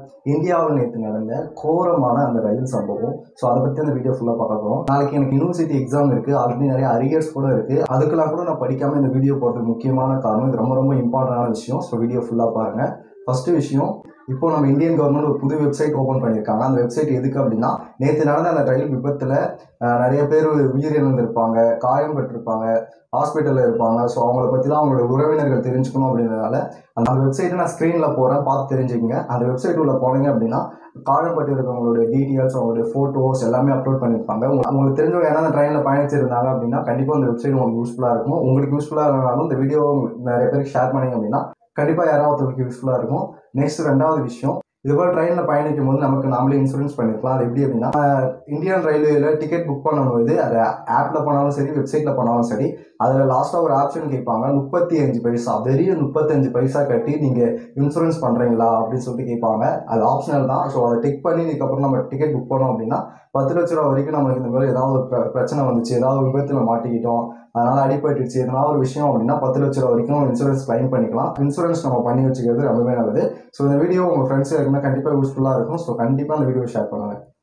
இந்தியாவில் நேற்று நடந்த கோரமான அந்த ரயில் சம்பவம் ஸோ அதை பற்றி அந்த வீடியோ ஃபுல்லாக பார்க்க போகிறோம் நாளைக்கு எனக்கு யூனிவர்சிட்டி எக்ஸாம் இருக்குது ஆல்ரெடி நிறைய அரியர்ஸ் கூட இருக்குது அதுக்கெல்லாம் கூட நான் படிக்காமல் இந்த வீடியோ போகிறதுக்கு முக்கியமான காரணம் இது ரொம்ப ரொம்ப இம்பார்ட்டண்டான விஷயம் ஸோ வீடியோ ஃபுல்லாக பாருங்கள் ஃபஸ்ட்டு விஷயம் இப்போ நம்ம இந்தியன் கவர்மெண்ட் ஒரு புது வெப்சைட் ஓப்பன் பண்ணியிருக்காங்க அந்த வெப்சைட் எதுக்கு அப்படின்னா நேற்று நடந்த அந்த ரயில் விபத்தில் நிறைய பேர் உயிரிழந்திருப்பாங்க காயம் பெற்றிருப்பாங்க ஹாஸ்பிட்டலில் இருப்பாங்க ஸோ அவங்கள பற்றிலாம் அவங்களோட உறவினர்கள் தெரிஞ்சுக்கணும் அப்படின்றதுனால அந்த வெப்சைட்டை நான் ஸ்க்ரீனில் போகிறேன் பார்த்து தெரிஞ்சுக்கங்க அந்த வெப்சைட் உள்ள போனீங்க அப்படின்னா காயம்பட்டு இருக்கவங்களுடைய டீட்டெயில்ஸ் அவங்களுடைய ஃபோட்டோஸ் எல்லாமே அப்லோட் பண்ணியிருப்பாங்க உங்க- உங்களுக்கு தெரிஞ்சவங்க யாராவது அந்த ட்ரெயினில் பயணிச்சிருந்தாங்க அப்படின்னா கண்டிப்பாக அந்த வெப்சைட் உங்களுக்கு யூஸ்ஃபுல்லாக இருக்கும் உங்களுக்கு யூஸ்ஃபுல்லாக இல்லைனாலும் இந்த வீடியோ நிறைய பேருக்கு ஷேர் பண்ணீங்க அப்படின்னா கண்டிப்பாக யாராவது ஒருத்தருக்கு யூஸ்ஃபுல்லாக இருக்கும் நெக்ஸ்ட் ரெண்டாவது விஷயம் இது போல் ட்ரெயினில் பயணிக்கும் போது நமக்கு நாமளே இன்சூரன்ஸ் பண்ணிருக்கலாம் அது எப்படி அப்படின்னா ஆஹ் இந்தியன் ரயில்வேல டிக்கெட் புக் பண்ணும்போது அது ஆப்பில் பண்ணாலும் சரி வெப்சைட்டில் பண்ணாலும் சரி அதில் லாஸ்ட்டாக ஒரு ஆப்ஷன் கேட்பாங்க முப்பத்தி அஞ்சு பைசா வெறும் முப்பத்தஞ்சு பைசா கட்டி நீங்கள் இன்சூரன்ஸ் பண்ணுறீங்களா அப்படின்னு சொல்லிட்டு கேட்பாங்க அது ஆப்ஷனல் தான் ஸோ அதை டிக் பண்ணி இதுக்கப்புறம் நம்ம டிக்கெட் புக் பண்ணோம் அப்படின்னா பத்து லட்ச ரூபா வரைக்கும் நம்மளுக்கு இந்த மாதிரி ஏதாவது ஒரு பிர- பிரச்சனை வந்துச்சு ஏதாவது ஒரு விபத்தில் மாட்டிக்கிட்டோம் அதனால அடிபட்டுச்சு எதனா ஒரு விஷயம் அப்படின்னா பத்து லட்ச ரூபா வரைக்கும் இன்சூரன்ஸ் கிளைம் பண்ணிக்கலாம் இன்சூரன்ஸ் நம்ம பண்ணி வச்சுக்கிறது ரொம்பவே நல்லது ஸோ இந்த வீடியோ உங்கள் ஃப்ரெண்ட்ஸ் இருக்குன்னா கண்டிப்பாக யூஸ்ஃபுல்லாக இருக்கும் ஸோ கண்டிப்பாக அந்த வீடியோ ஷேர் பண்ணுங்கள்